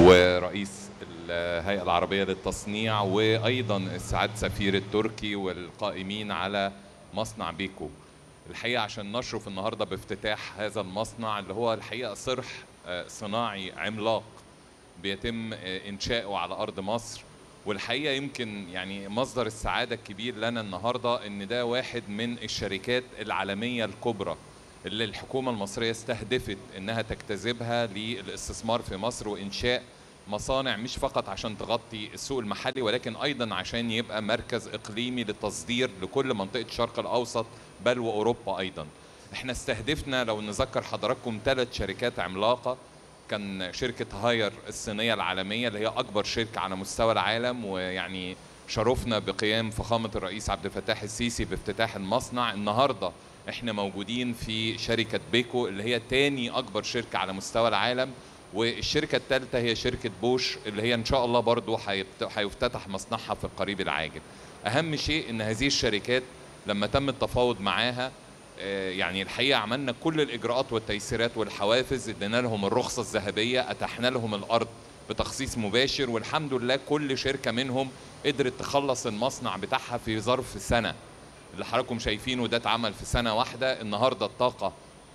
ورئيس الهيئة العربية للتصنيع وأيضا سعادة سفير التركي والقائمين على مصنع بيكو الحقيقة عشان نشرف النهاردة بافتتاح هذا المصنع اللي هو الحقيقة صرح آه، صناعي عملاق بيتم آه، إنشاؤه على أرض مصر والحقيقة يمكن يعني مصدر السعادة الكبير لنا النهاردة إن ده واحد من الشركات العالمية الكبرى اللي الحكومة المصرية استهدفت إنها تجتذبها للاستثمار في مصر وإنشاء مصانع مش فقط عشان تغطي السوق المحلي ولكن أيضا عشان يبقى مركز إقليمي للتصدير لكل منطقة الشرق الأوسط بل وأوروبا أيضا احنا استهدفنا لو نذكر حضراتكم ثلاث شركات عملاقة كان شركة هاير الصينية العالمية اللي هي أكبر شركة على مستوى العالم ويعني شرفنا بقيام فخامة الرئيس عبد الفتاح السيسي بافتتاح المصنع النهاردة احنا موجودين في شركة بيكو اللي هي تاني أكبر شركة على مستوى العالم والشركة الثالثة هي شركة بوش اللي هي إن شاء الله برضو هيبت- هيفتتح مصنعها في القريب العاجل أهم شيء إن هذه الشركات لما تم التفاوض معاها آه، يعني الحقيقه عملنا كل الاجراءات والتيسيرات والحوافز ادينا لهم الرخصه الذهبيه اتحنا لهم الارض بتخصيص مباشر والحمد لله كل شركه منهم قدرت تخلص المصنع بتاعها في ظرف سنه اللي حضراتكم شايفينه ده اتعمل في سنه واحده النهارده الطاقه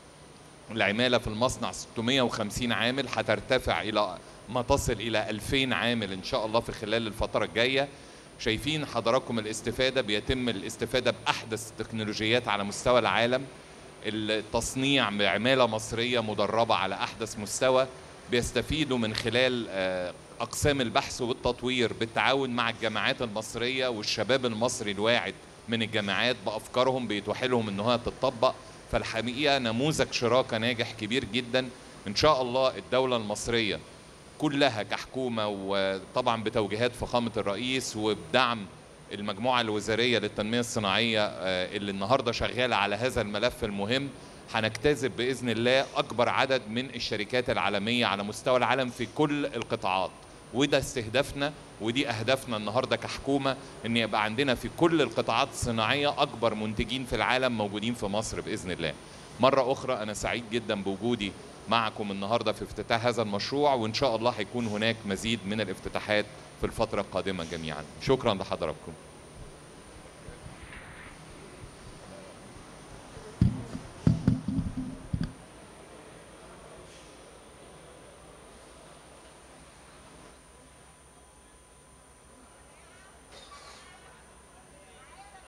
العماله في المصنع 650 عامل هترتفع الى ما تصل الى 2000 عامل ان شاء الله في خلال الفتره الجايه شايفين حضراتكم الاستفاده بيتم الاستفاده باحدث التكنولوجيات على مستوى العالم التصنيع بعماله مصريه مدربه على احدث مستوى بيستفيدوا من خلال آه، اقسام البحث والتطوير بالتعاون مع الجامعات المصريه والشباب المصري الواعد من الجامعات بافكارهم بيتوحي لهم انها تتطبق فالحقيقه نموذج شراكه ناجح كبير جدا ان شاء الله الدوله المصريه كلها كحكومه وطبعا بتوجيهات فخامه الرئيس وبدعم المجموعه الوزاريه للتنميه الصناعيه آه، اللي النهارده شغاله على هذا الملف المهم هنجتذب باذن الله اكبر عدد من الشركات العالميه على مستوى العالم في كل القطاعات وده استهدافنا ودي اهدافنا النهارده كحكومه ان يبقى عندنا في كل القطاعات الصناعيه اكبر منتجين في العالم موجودين في مصر باذن الله. مره اخرى انا سعيد جدا بوجودي معكم النهارده في افتتاح هذا المشروع وان شاء الله هيكون هناك مزيد من الافتتاحات في الفتره القادمه جميعا. شكرا لحضراتكم.